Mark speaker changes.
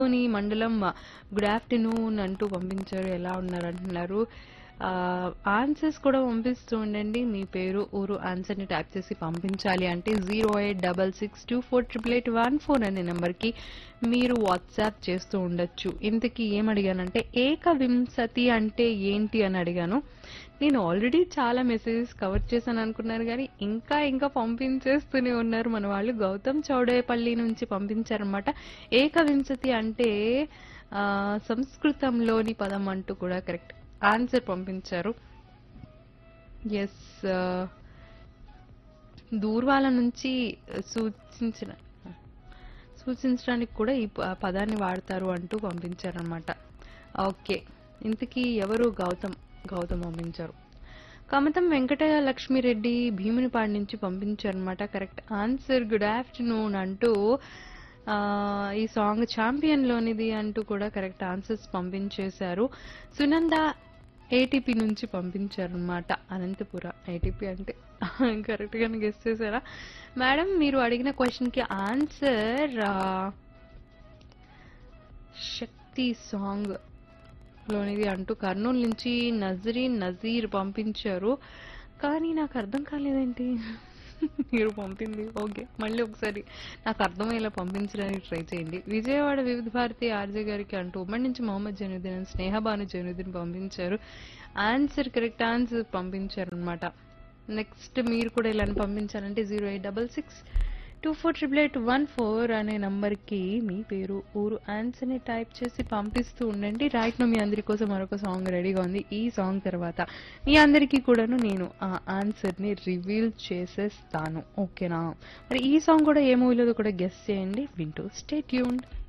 Speaker 1: ని మండలం good afternoon అంటూ పంపించారు ఎలా ఉన్నారు అంటున్నారు ఆన్సర్స్ కూడా పంపిస్తూ ఉండండి మీ పేరు ఊరు ఆన్సర్ ని టైప్ చేసి పంపించాలి అంటే zero eight double six two four triple eight one four అనే నెంబర్కి మీరు వాట్సాప్ చేస్తూ ఉండొచ్చు ఇంతకీ ఏం అడిగానంటే ఏకవింశతి అంటే ఏంటి అని అడిగాను నేను ఆల్రెడీ చాలా మెసేజెస్ కవర్ చేశాను అనుకున్నారు కానీ ఇంకా ఇంకా పంపించేస్తూనే ఉన్నారు మన వాళ్ళు గౌతమ్ చౌడేపల్లి నుంచి పంపించారనమాట ఏకవింశతి అంటే ఆ, సంస్కృతంలోని పదం అంటూ కూడా కరెక్ట్ ఆన్సర్ పంపించారు ఎస్ దూర్వాల నుంచి సూచించిన సూచించడానికి కూడా ఈ ప- పదాన్ని వాడతారు అంటూ పంపించారనమాట ఓకే ఇంతకీ ఎవరు గౌతమ్ గౌతమ్ పంపించారు కమతం వెంకట లక్ష్మిరెడ్డి భీమునిపాడు నుంచి పంపించారనమాట కరెక్ట్ ఆన్సర్ గుడ్ ఆఫ్టర్నూన్ అంటూ ఆ, ఈ సాంగ్ ఛాంపియన్ లోనిది అంటూ కూడా కరెక్ట్ ఆన్సర్స్ పంపించేశారు సునంద ఏటీపీ నుంచి పంపించారనమాట అనంతపుర ఏటీపీ అంటే కరెక్ట్ గానే గెస్ చేశారా మేడం మీరు అడిగిన క్వశ్చన్ కి ఆన్సర్ శక్తి సాంగ్ లోనిది అంటూ కర్నూలు నుంచి నజరీన్ నజీర్ పంపించారు కానీ నాకు అర్థం కాలేదేంటి మీరు పంపింది ఓకే మళ్ళీ ఒకసారి నాకు అర్థమయ్యేలా పంపించడానికి ట్రై చేయండి విజయవాడ వివిధ భారతి ఆర్జే గారికి అంటూ ఉమ్మడి నుంచి మొహమ్మద్ జైనుద్దీన్ అని స్నేహబాను జైనుద్దీన్ పంపించారు ఆన్సర్ కరెక్ట్ ఆన్సర్ పంపించారు అనమాట నెక్స్ట్ మీరు కూడా ఇలా పంపించాలంటే zero eight double six two four triple eight one four అనే నంబర్కి మీ పేరు ఊరు ఆన్సర్ని టైప్ చేసి పంపిస్తూ ఉండండి రైట్ నో మీ అందరి కోసం మరొక సాంగ్ రెడీగా ఉంది ఈ సాంగ్ తర్వాత మీ అందరికీ కూడాను నేను ఆ ఆన్సర్ని రివీల్ చేసేస్తాను ఓకేనా మరి ఈ సాంగ్ కూడా ఏ మూవీలో కూడా గెస్ట్ చేయండి వింటూ స్టే ట్యూన్డ్